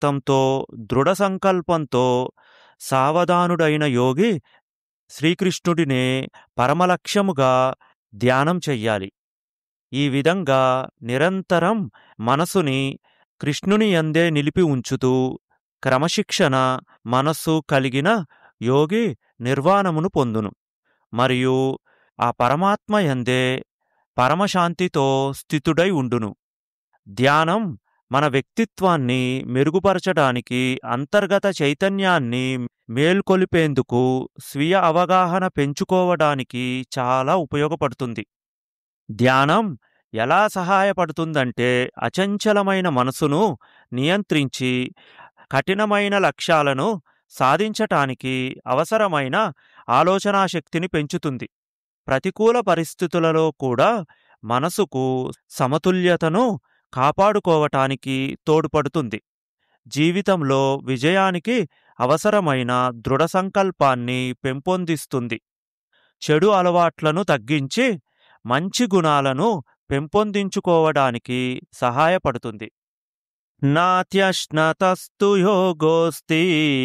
చిత్తంతో దృఢ సంకల్పంతో సావధానుడైన యోగి శ్రీకృష్ణుడినే పరమలక్ష్యముగా ధ్యానం చెయ్యాలి ఈ విధంగా నిరంతరం మనసుని కృష్ణుని యందే నిలిపి ఉంచుతూ క్రమశిక్షణ మనస్సు కలిగిన యోగి నిర్వాణమును పొందును మరియు ఆ పరమాత్మ యందే పరమశాంతితో స్థితుడై ఉండును ధ్యానం మన వ్యక్తిత్వాన్ని మెరుగుపరచడానికి అంతర్గత చైతన్యాన్ని మేల్కొలిపేందుకు స్వీయ అవగాహన పెంచుకోవడానికి చాలా ఉపయోగపడుతుంది ధ్యానం ఎలా సహాయపడుతుందంటే అచంచలమైన మనసును నియంత్రించి కఠినమైన లక్ష్యాలను సాధించటానికి అవసరమైన ఆలోచనా శక్తిని పెంచుతుంది ప్రతికూల పరిస్థితులలో కూడా మనసుకు సమతుల్యతను కాపాడుకోవటానికి తోడ్పడుతుంది జీవితంలో విజయానికి అవసరమైన దృఢ సంకల్పాన్ని పెంపొందిస్తుంది చెడు అలవాట్లను తగ్గించి మంచి గుణాలను పెంపొందించుకోవడానికి సహాయపడుతుంది నాత్యశ్నతస్తు యోగోస్తి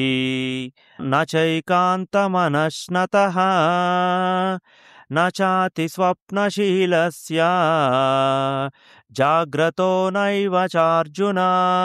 నైకాంతమనశ్నత నాతి స్వప్నశీలస్య జాగ్రతో నైవ చార్జున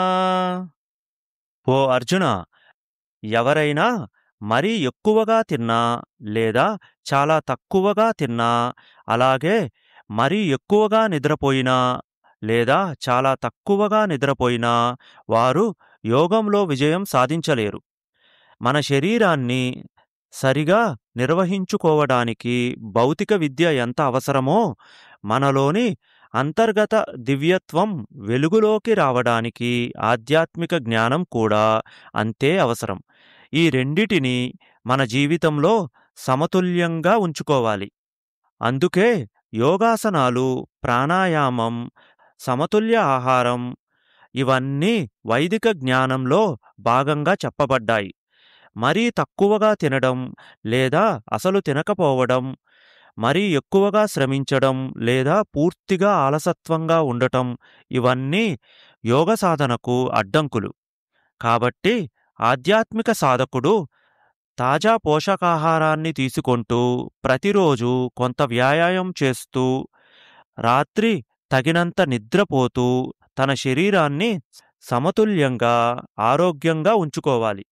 ఓ అర్జున ఎవరైనా మరీ ఎక్కువగా తిన్నా లేదా చాలా తక్కువగా తిన్నా అలాగే మరీ ఎక్కువగా నిద్రపోయినా లేదా చాలా తక్కువగా నిద్రపోయినా వారు యోగంలో విజయం సాధించలేరు మన శరీరాన్ని సరిగా నిర్వహించుకోవడానికి భౌతిక విద్య ఎంత అవసరమో మనలోని అంతర్గత దివ్యత్వం వెలుగులోకి రావడానికి ఆధ్యాత్మిక జ్ఞానం కూడా అంతే అవసరం ఈ రెండిటిని మన జీవితంలో సమతుల్యంగా ఉంచుకోవాలి అందుకే యోగాసనాలు ప్రాణాయామం సమతుల్య ఆహారం ఇవన్నీ వైదిక జ్ఞానంలో భాగంగా చెప్పబడ్డాయి మరీ తక్కువగా తినడం లేదా అసలు తినకపోవడం మరీ ఎక్కువగా శ్రమించడం లేదా పూర్తిగా ఆలసత్వంగా ఉండటం ఇవన్నీ యోగ సాధనకు అడ్డంకులు కాబట్టి ఆధ్యాత్మిక సాధకుడు తాజా పోషకాహారాన్ని తీసుకుంటూ ప్రతిరోజు కొంత వ్యాయామం చేస్తూ రాత్రి తగినంత నిద్రపోతూ తన శరీరాన్ని సమతుల్యంగా ఆరోగ్యంగా ఉంచుకోవాలి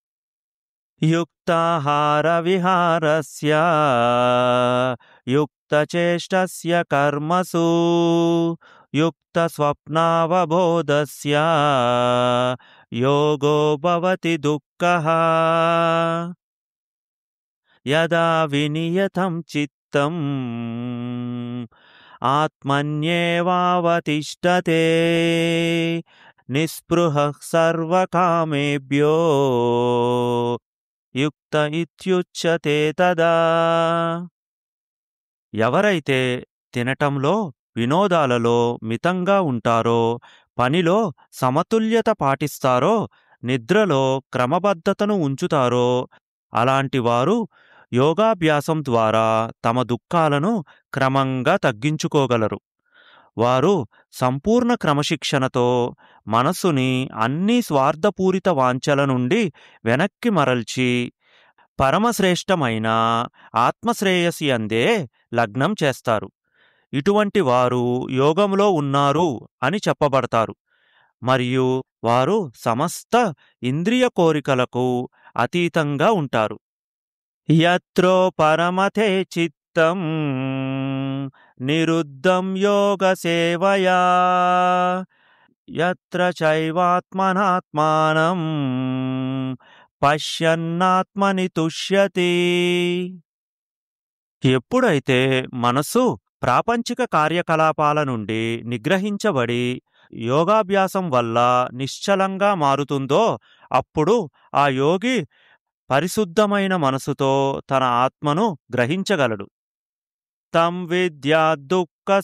యుక్తాహార విహారస్య యుక్తచేష్టస్య కర్మసు యుక్త స్వప్నావబోధస్య యోగో భవతి దుఃఖః యదా వినియతం చిత్తం ఆత్మన్యేవావతిష్టతే నిస్పృహ సర్వకామేభ్యో యుక్త ఇత్యుచ్యతే తదా ఎవరైతే తినటంలో వినోదాలలో మితంగా ఉంటారో పనిలో సమతుల్యత పాటిస్తారో నిద్రలో క్రమబద్ధతను ఉంచుతారో అలాంటి వారు యోగాభ్యాసం ద్వారా తమ దుఃఖాలను క్రమంగా తగ్గించుకోగలరు వారు సంపూర్ణ క్రమశిక్షణతో మనస్సుని అన్ని స్వార్థపూరిత వాంఛల నుండి వెనక్కి మరల్చి పరమశ్రేష్టమైన ఆత్మశ్రేయసి అందే లగ్నం చేస్తారు ఇటువంటి వారు యోగంలో ఉన్నారు అని చెప్పబడతారు మరియు వారు సమస్త ఇంద్రియ కోరికలకు అతీతంగా ఉంటారు యత్రో పరమతే చిత్తం నిరుద్ధం యోగ సేవయా యత్ర చైవాత్మనాత్మానం పశ్యన్నాత్మని తుష్యతి ఎప్పుడైతే మనసు ప్రాపంచిక కార్యకలాపాల నుండి నిగ్రహించబడి యోగాభ్యాసం వల్ల నిశ్చలంగా మారుతుందో అప్పుడు ఆ యోగి పరిశుద్ధమైన మనసుతో తన ఆత్మను గ్రహించగలడు తం విద్యా దుఃఖ